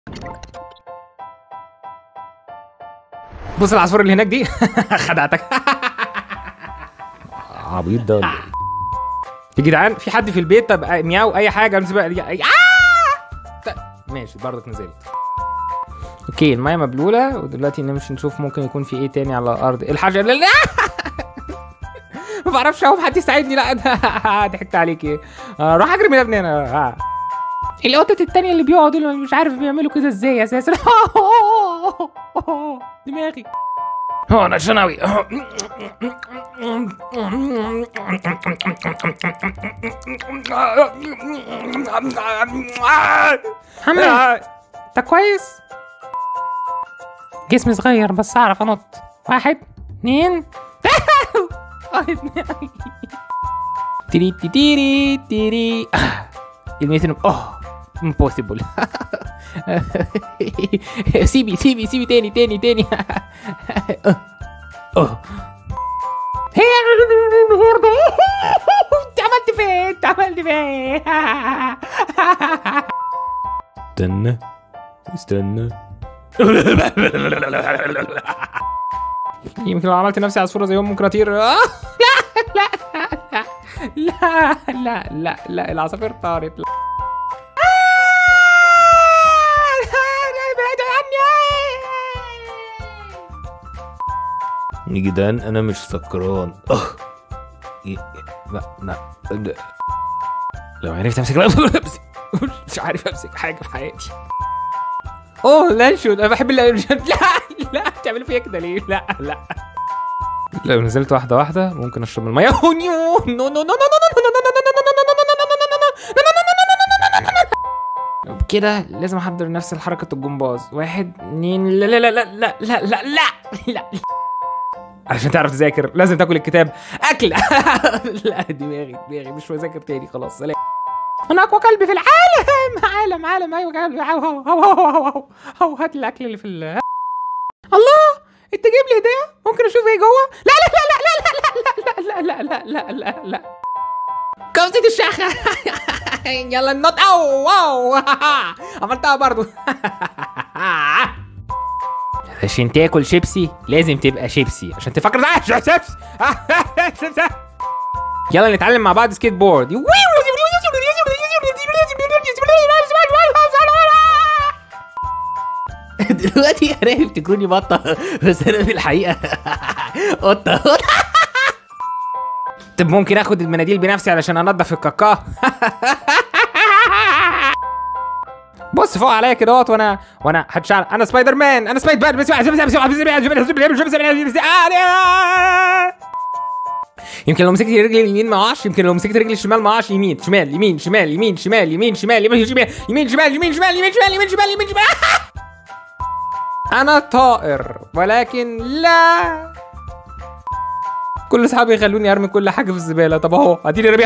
بص العصفور اللي هناك دي خدعتك عبيط ده ولا إيه؟ يا جدعان في حد في البيت طب مياو اي حاجه امسك بقى آه! طيب، ماشي برضك نزلت اوكي المايه مبلوله ودلوقتي نمشي نشوف ممكن يكون في ايه تاني على الارض الحجر لا ما بعرفش اهو حد يساعدني لا أنا ضحكت عليك ايه آه، روح اجري من ابني انا آه. القطط التانية اللي بيقعدوا دول مش عارف بيعملوا كده ازاي اساسا دماغي اه انا شناوي حمد انت كويس جسمي صغير بس اعرف انط واحد اتنين تيري تيري تيري الميثنوم اوه امبوسيبل سيبي سيبي سيبي تاني تاني تاني اوه هي النهارده انت عملت فين انت عملت فين استنى استنى يمكن لو عملت نفسي عصفوره زيهم ممكن اطير لا لا لا لا لا لا لا العصافير طارت لا يا جدعان انا مش سكران اه لا لا لو عرفت امسك مش عارف امسك حاجه في حياتي اوه لانشون انا بحب اللانشون لا لا بتعملوا فيا كده ليه لا لا لو نزلت واحده واحده ممكن اشرب الميه نو نو نو نو نو نو كده لازم احضر نفس الحركه الجمباز واحد اتنين لا لا لا لا لا لا لا لا لا عشان تعرف تذاكر لازم تاكل الكتاب اكل لا دماغي دماغي مش بذاكر تاني خلاص سلام انا اقوى كلب في العالم عالم عالم ايوه كلب هو هو هو هو هو هو هات الاكل اللي في ال الله انت جايب لي هديه ممكن اشوف ايه جوه لا لا لا لا لا لا لا لا لا لا لا لا كوزة الشاخة يلا النط او واو عملتها برضو عشان تاكل شيبسي لازم تبقى شيبسي عشان تفكر ده شيبسي يلا نتعلم مع بعض سكيت بورد دلوقتي انا بيفتكروني بطه بس انا في الحقيقه قطه طب ممكن اخد المناديل بنفسي علشان انضف الكاكا بص فوق عليا كده اهوت وانا وانا هتشعل انا سبايدر مان انا سبايدر مان يمكن لو مسكت رجلي اليمين ما اقعش يمكن لو مسكت رجلي الشمال ما اقعش يمين شمال يمين شمال يمين شمال يمين شمال يمين شمال يمين شمال يمين شمال يمين شمال يمين شمال يمين شمال انا طائر ولكن لا كل اصحابي يخلوني ارمي كل حاجه في الزباله طب اهو اديني ربيع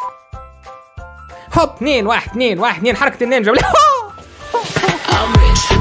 هوب اتنين واحد اتنين واحد اتنين حركه النينجا I'm rich.